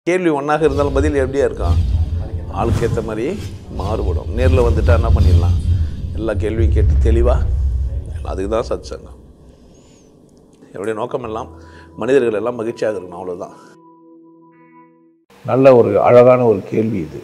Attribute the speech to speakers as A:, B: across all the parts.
A: கேள்வி ஒன்றாக இருந்தாலும் பதில் எப்படியா இருக்கும் ஆளுக்கு ஏற்ற மாதிரி மாறுபடும் நேரில் வந்துட்டா என்ன பண்ணிடலாம் எல்லா கேள்வியும் கேட்டு தெளிவாக அதுக்கு தான் சத் சங்கம் என்னுடைய நோக்கம் எல்லாம் மனிதர்கள் எல்லாம் மகிழ்ச்சியாக இருக்கணும் அவ்வளோதான்
B: நல்ல ஒரு அழகான ஒரு கேள்வி இது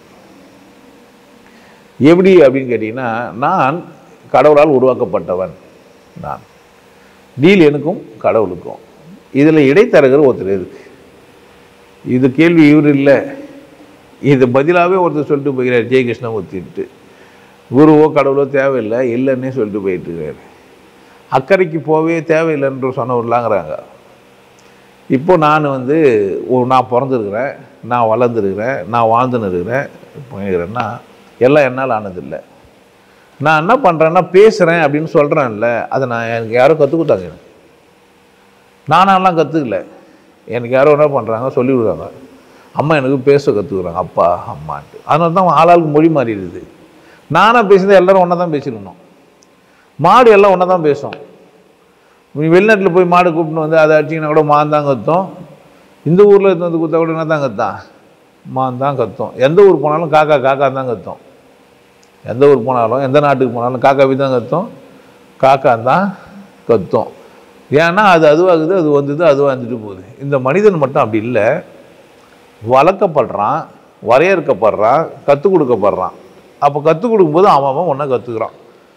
B: எப்படி அப்படின்னு கேட்டிங்கன்னா நான் கடவுளால் உருவாக்கப்பட்டவன் நான் டீல் எனக்கும் கடவுளுக்கும் இதில் இடைத்தரகர் ஒருத்தர் இருக்கு இது கேள்வி இவர் இல்லை இது பதிலாகவே ஒருத்தர் சொல்லிட்டு போகிறார் ஜெய கிருஷ்ணமூர்த்தின்ட்டு குருவோ கடவுளோ தேவையில்லை இல்லைன்னே சொல்லிட்டு போயிட்டு இருக்காரு அக்கறைக்கு போவே தேவையில்லைன்ற சொன்னவர்லாங்கிறாங்க இப்போ நான் வந்து ஒரு நான் பிறந்திருக்கிறேன் நான் வளர்ந்துருக்கிறேன் நான் வாழ்ந்துன்னு இருக்கிறேன் போயிருக்கிறேன்னா எல்லாம் என்னால் ஆனதில்லை நான் என்ன பண்ணுறேன்னா பேசுகிறேன் அப்படின்னு சொல்கிறேன்ல அதை நான் எனக்கு யாரோ கற்றுக் கொடுத்தாங்க எனக்கு நானாலாம் கற்றுக்கல எனக்கு யாரோ என்ன பண்ணுறாங்க சொல்லி விடுறாங்க அம்மா எனக்கு பேச கற்றுக்குறாங்க அப்பா அம்மான்ட்டு அதனால தான் ஆளாளுக்கு மொழி மாறிடுது நானாக பேசுனது எல்லாரும் ஒன்றா தான் பேசிடணும் மாடு எல்லாம் ஒன்றா தான் பேசும் நீ வெளிநாட்டில் போய் மாடு கூப்பிட்டு வந்து அதை அடிச்சிங்கன்னா கூட மான் தான் கத்தும் இந்த ஊரில் எடுத்து வந்து கொடுத்தா கூட என்ன தான் கத்தான் மான் தான் கத்தும் எந்த ஊர் போனாலும் காக்கா காக்கா தான் கத்தும் எந்த ஊர் போனாலும் எந்த நாட்டுக்கு போனாலும் காக்காவி தான் கத்தும் காக்கா தான் கத்தும் ஏன்னா அது அதுவாகுது அது வந்தது அதுவாக வந்துட்டு போகுது இந்த மனிதன் மட்டும் அப்படி இல்லை வளர்க்கப்படுறான் வரையறுக்கப்படுறான் கற்றுக் கொடுக்கப்படுறான் அப்போ கற்றுக் கொடுக்கும்போது அவன் அவன் ஒன்றா கற்றுக்குறான்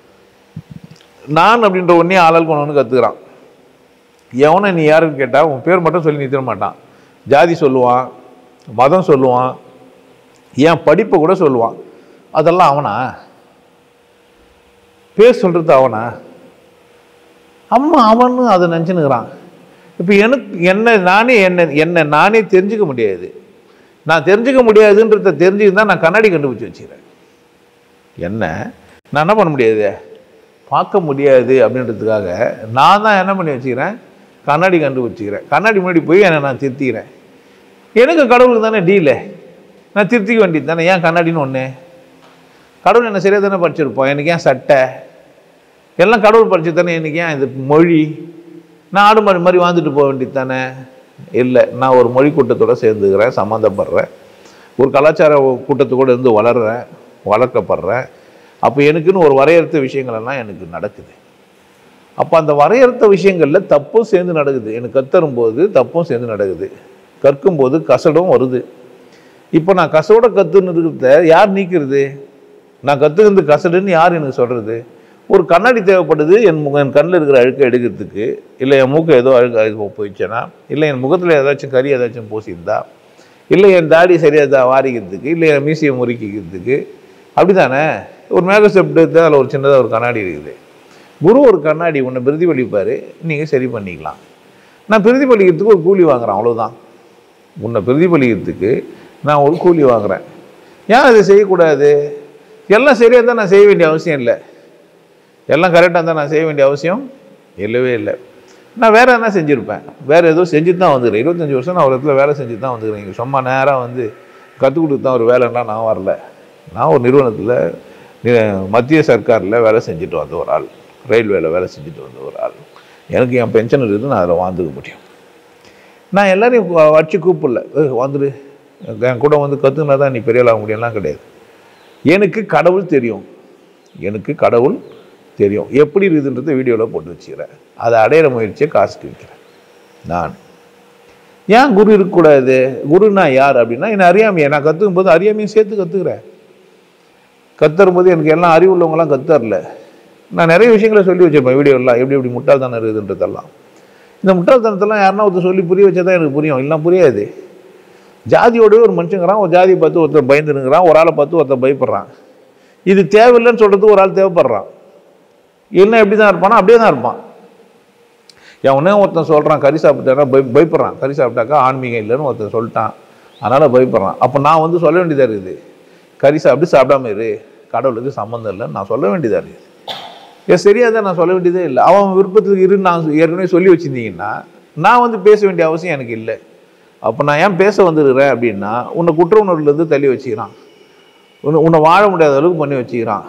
B: நான் அப்படின்ற ஒன்றே ஆளால் கொண்டு கற்றுக்குறான் எவனை நீ யாருன்னு கேட்டால் உன் பேர் மட்டும் சொல்லி நிறுத்த மாட்டான் ஜாதி சொல்லுவான் மதம் சொல்லுவான் ஏன் படிப்பை கூட சொல்லுவான் அதெல்லாம் அவனா பேர் சொல்கிறது அவனா அம்மா அவனு அதை நினச்சினுக்கிறான் இப்போ எனக்கு என்ன நானே என்ன என்ன நானே தெரிஞ்சுக்க முடியாது நான் தெரிஞ்சுக்க முடியாதுன்றத தெரிஞ்சுக்கிட்டு தான் நான் கண்ணாடி கண்டுபிடிச்சி வச்சுக்கிறேன் என்ன நான் என்ன பண்ண முடியாது பார்க்க முடியாது அப்படின்றதுக்காக நான் தான் என்ன பண்ணி வச்சுக்கிறேன் கண்ணாடி கண்டுபிடிச்சிக்கிறேன் கண்ணாடி முன்னாடி போய் என்னை நான் திருத்திக்கிறேன் எனக்கு கடவுளுக்கு தானே டீலே நான் திருத்திக்க வேண்டியது தானே ஏன் கண்ணாடின்னு ஒன்று கடவுள் என்ன சரியாக தானே படிச்சிருப்போம் எனக்கு ஏன் சட்டை எல்லாம் கடவுள் படிச்சு தானே எனக்கு ஏன் இது மொழி நான் ஆடு மாடு மாதிரி வாழ்ந்துட்டு போக வேண்டியது தானே இல்லை நான் ஒரு மொழி கூட்டத்தோடு சேர்ந்துக்கிறேன் சம்மந்தப்படுறேன் ஒரு கலாச்சார கூட்டத்தோடு இருந்து வளர்கிறேன் வளர்க்கப்படுறேன் அப்போ எனக்குன்னு ஒரு வரையறுத்த விஷயங்கள் எல்லாம் எனக்கு நடக்குது அப்போ அந்த வரையறுத்த விஷயங்களில் தப்பும் சேர்ந்து நடக்குது எனக்கு கத்தரும்போது தப்பும் சேர்ந்து நடக்குது கற்கும்போது கசடும் வருது இப்போ நான் கசோட கற்றுன்னு இருக்கிறத யார் நீக்கிறது நான் கற்றுக்கிறது கசடுன்னு யார் எனக்கு சொல்கிறது ஒரு கண்ணாடி தேவைப்படுது என் முக என் கண்ணில் இருக்கிற அழுக்கை எடுக்கிறதுக்கு இல்லை என் மூக்கு ஏதோ அழுக்கு அழுக்கு போயிடுச்சுன்னா இல்லை என் முகத்தில் ஏதாச்சும் கறி ஏதாச்சும் பூசியிருந்தா இல்லை என் தாடி சரியாக தான் வாரிக்கிறதுக்கு இல்லை என் மீசியை முறுக்கிக்கிறதுக்கு அப்படி தானே ஒரு மேக செப்ட் எடுத்து அதில் ஒரு சின்னதாக ஒரு கண்ணாடி இருக்குது குரு ஒரு கண்ணாடி உன்னை பிரதிபலிப்பார் நீங்கள் சரி பண்ணிக்கலாம் நான் பிரதிபலிக்கிறதுக்கு ஒரு கூலி வாங்குறேன் அவ்வளோதான் உன்னை பிரதிபலிக்கிறதுக்கு நான் ஒரு கூலி வாங்குறேன் ஏன் அதை செய்யக்கூடாது எல்லாம் சரியாக தான் நான் செய்ய வேண்டிய அவசியம் இல்லை எல்லாம் கரெக்டாக இருந்தால் நான் செய்ய வேண்டிய அவசியம் இல்லவே இல்லை நான் வேறு என்ன செஞ்சுருப்பேன் வேறு ஏதோ செஞ்சுட்டு தான் வந்துக்கிறேன் இருபத்தஞ்சி வருஷம் நான் ஒரு இடத்துல வேலை செஞ்சுட்டு தான் வந்துக்கிறேன் இங்கே சும்மா நேராக வந்து கற்றுக் கொடுத்து தான் ஒரு வேலைன்னா நான் வரல நான் ஒரு நிறுவனத்தில் மத்திய சர்க்காரில் வேலை செஞ்சுட்டு வந்த ஒரு ஆள் ரயில்வேல வேலை செஞ்சுட்டு வந்த ஒரு ஆள் எனக்கு என் பென்ஷன் இருக்குது நான் அதில் வாழ்ந்துக்க முடியும் நான் எல்லாரையும் கு- வச்சு கூப்பிடல "ஏய், வந்துடு என் கூட வந்து கற்றுக்கினா தான் நீ பெரிய ஆளாக முடியும்லாம் கிடையாது எனக்கு கடவுள் தெரியும் எனக்கு கடவுள் தெரியும் எப்படி இருக்குதுன்றத வீடியோவில் போட்டு வச்சுக்கிறேன் அதை அடையிற முயற்சியை காசுக்கு வைக்கிறேன் நான் ஏன் குரு இருக்கக்கூடாது குருனா யார் அப்படின்னா என்னை அறியாமையை நான் கற்றுக்கும் போது அறியாமையும் சேர்த்து கற்றுக்கிறேன் கத்துறும் போது எனக்கு எல்லாம் அறிவுள்ளவங்களாம் கத்தரல நான் நிறைய விஷயங்களை சொல்லி வச்சிருப்பேன் வீடியோலாம் எப்படி எப்படி முட்டாள்தனம் இருக்குதுன்றதெல்லாம் இந்த முட்டாள்தனத்தெல்லாம் யாருன்னா ஒருத்தர் சொல்லி புரிய வச்சா தான் எனக்கு புரியும் இல்லை புரியாது ஜாதியோடவே ஒரு மனுஷங்கிறான் ஒரு ஜாதியை பார்த்து ஒருத்தர் பயந்துனுங்கிறான் ஒரு ஆளை பார்த்து ஒருத்தர் பயப்படுறான் இது தேவையில்லைன்னு சொல்கிறதுக்கு ஒரு ஆள் தேவைப்படுறான் என்ன எப்படி தான் இருப்பானா அப்படியே தான் இருப்பான் எவனே ஒருத்தன் சொல்கிறான் கறி சாப்பிட்டானா பய பயப்படுறான் கறி சாப்பிட்டாக்கா ஆன்மீகம் இல்லைன்னு ஒருத்தன் சொல்லிட்டான் அதனால் பயப்படுறான் அப்போ நான் வந்து சொல்ல வேண்டியதாக இருக்குது கறி சாப்பிட்டு சாப்பிடாம இரு கடவுளுக்கு சம்மந்தம் இல்லைன்னு நான் சொல்ல வேண்டியதாக இருக்குது ஏன் சரியாக தான் நான் சொல்ல வேண்டியதே இல்லை அவன் விருப்பத்துக்கு இரு நான் ஏற்கனவே சொல்லி வச்சுருந்தீங்கன்னா நான் வந்து பேச வேண்டிய அவசியம் எனக்கு இல்லை அப்போ நான் ஏன் பேச வந்துருக்கிறேன் அப்படின்னா உன்னை குற்ற உணர்வுலேருந்து தள்ளி வச்சுக்கிறான் உன்னை உன்னை வாழ முடியாத அளவுக்கு பண்ணி வச்சுக்கிறான்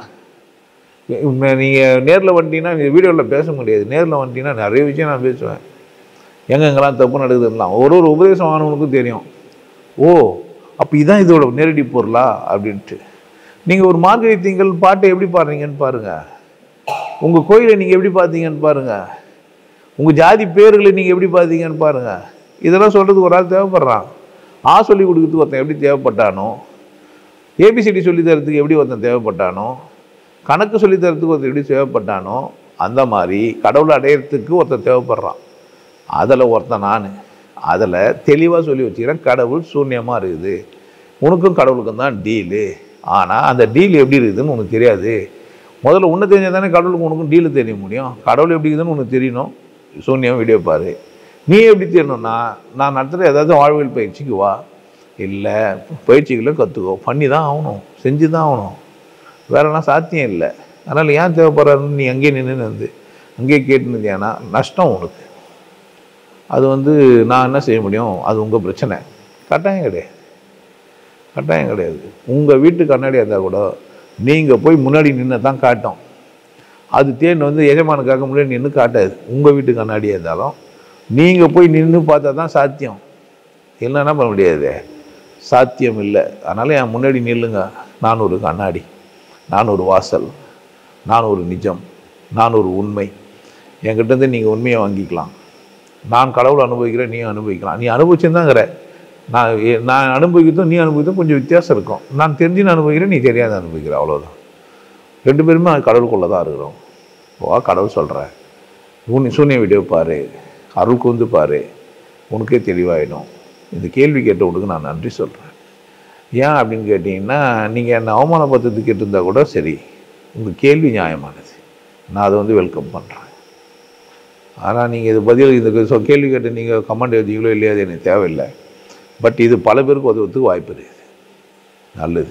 B: நீங்கள் நேரில் வந்துட்டீங்கன்னா நீ வீடியோவில் பேச முடியாது நேரில் வந்துட்டீங்கன்னா நிறைய விஷயம் நான் பேசுவேன் எங்கெங்கெல்லாம் தப்பு நடக்குதுலாம் ஒரு ஒரு உபதேசம் ஆனவனுக்கும் தெரியும் ஓ அப்போ இதான் இதோட நேரடி பொருளா அப்படின்ட்டு நீங்கள் ஒரு மார்கழி திங்கள் பாட்டை எப்படி பாடுறீங்கன்னு பாருங்கள் உங்கள் கோயிலை நீங்கள் எப்படி பார்த்தீங்கன்னு பாருங்கள் உங்கள் ஜாதி பேர்களை நீங்கள் எப்படி பார்த்தீங்கன்னு பாருங்கள் இதெல்லாம் சொல்கிறதுக்கு ஒரு ஆள் தேவைப்படுறான் ஆ சொல்லி கொடுக்கறதுக்கு ஒருத்தன் எப்படி தேவைப்பட்டானோ ஏபிசிடி சொல்லி தரத்துக்கு எப்படி ஒருத்தன் தேவைப்பட்டானோ கணக்கு சொல்லி தரத்துக்கு ஒருத்தன் எப்படி தேவைப்பட்டானோ அந்த மாதிரி கடவுளை அடையிறதுக்கு ஒருத்தன் தேவைப்படுறான் அதில் ஒருத்தன் நான் அதில் தெளிவாக சொல்லி வச்சுக்கிறேன் கடவுள் சூன்யமாக இருக்குது உனக்கும் கடவுளுக்கும் தான் டீலு ஆனால் அந்த டீல் எப்படி இருக்குதுன்னு உனக்கு தெரியாது முதல்ல உன்னை தெரிஞ்சால் தானே கடவுளுக்கு உனக்கும் டீலு தெரிய முடியும் கடவுள் எப்படி இருக்குதுன்னு உனக்கு தெரியணும் சூன்யம் வீடியோ பாரு நீ எப்படி தெரியணும்னா நான் நடத்துகிற ஏதாவது வாழ்வியல் பயிற்சிக்கு வா இல்லை பயிற்சிகளை கற்றுக்கோ பண்ணி தான் ஆகணும் செஞ்சு தான் ஆகணும் வேறெல்லாம் சாத்தியம் இல்லை அதனால் ஏன் தேவைப்படுறாருன்னு நீ அங்கேயே நின்று வந்து அங்கேயே கேட்டு இருந்தியானா நஷ்டம் உனக்கு அது வந்து நான் என்ன செய்ய முடியும் அது உங்கள் பிரச்சனை கட்டாயம் கிடையாது கட்டாயம் கிடையாது உங்கள் வீட்டு கண்ணாடியாக இருந்தால் கூட நீங்கள் போய் முன்னாடி நின்று தான் காட்டும் அது தேன் வந்து எஜமானுக்காக முன்னாடி நின்று காட்டாது உங்கள் வீட்டு கண்ணாடியாக இருந்தாலும் நீங்கள் போய் நின்று பார்த்தா தான் சாத்தியம் இல்லைன்னா பண்ண முடியாது சாத்தியம் இல்லை அதனால் என் முன்னாடி நில்லுங்க நான் ஒரு கண்ணாடி நான் ஒரு வாசல் நான் ஒரு நிஜம் நான் ஒரு உண்மை என்கிட்டேருந்து நீங்கள் உண்மையை வாங்கிக்கலாம் நான் கடவுளை அனுபவிக்கிறேன் நீ அனுபவிக்கலாம் நீ அனுபவிச்சுருந்தாங்கிற நான் எ- நான் அனுபவிக்கிறதும் நீ அனுபவிக்கிறதும் கொஞ்சம் வித்தியாசம் இருக்கும் நான் தெரிஞ்சு நான் அனுபவிக்கிறேன் நீ தெரியாத அனுபவிக்கிற அவ்வளோதான் ரெண்டு பேருமே கடவுளுக்குள்ளே தான் இருக்கிறோம் வா கடவுள் சொல்கிறேன் உன் சூன்ய வீடியோ பாரு அருள் கூந்து பாரு உனக்கே தெளிவாயிடும் இந்த கேள்வி கேட்டவனுக்கு நான் நன்றி சொல்கிறேன் ஏன் அப்படின்னு கேட்டிங்கன்னா நீங்கள் என்னை அவமானப்படுத்துறதுக்கு கேட்டிருந்தா கூட சரி உங்கள் கேள்வி நியாயமானது நான் அதை வந்து வெல்கம் பண்ணுறேன் ஆனால் நீங்கள் இது பதில் இந்த சொ- கேள்வி கேட்டு நீங்கள் கமெண்ட் எழுதிங்களோ இல்லையா அது எனக்கு தேவையில்லை பட் இது பல பேருக்கு உதவுறதுக்கு வாய்ப்பு இருக்குது நல்லது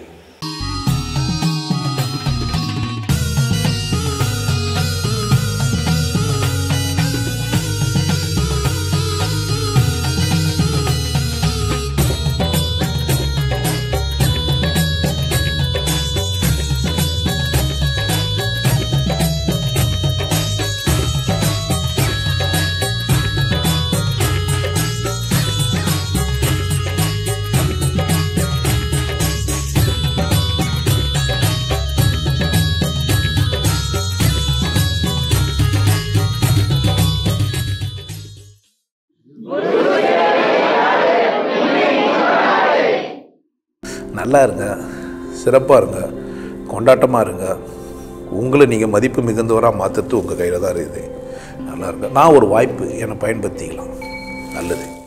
B: நல்லா இருங்க சிறப்பாக இருங்க கொண்டாட்டமாக இருங்க உங்களை நீங்கள் மதிப்பு மிகுந்தவராக மாற்றுறது உங்கள் கையில் தான் இருக்குது நல்லா இருங்க நான் ஒரு வாய்ப்பு என்னை பயன்படுத்திக்கலாம் நல்லது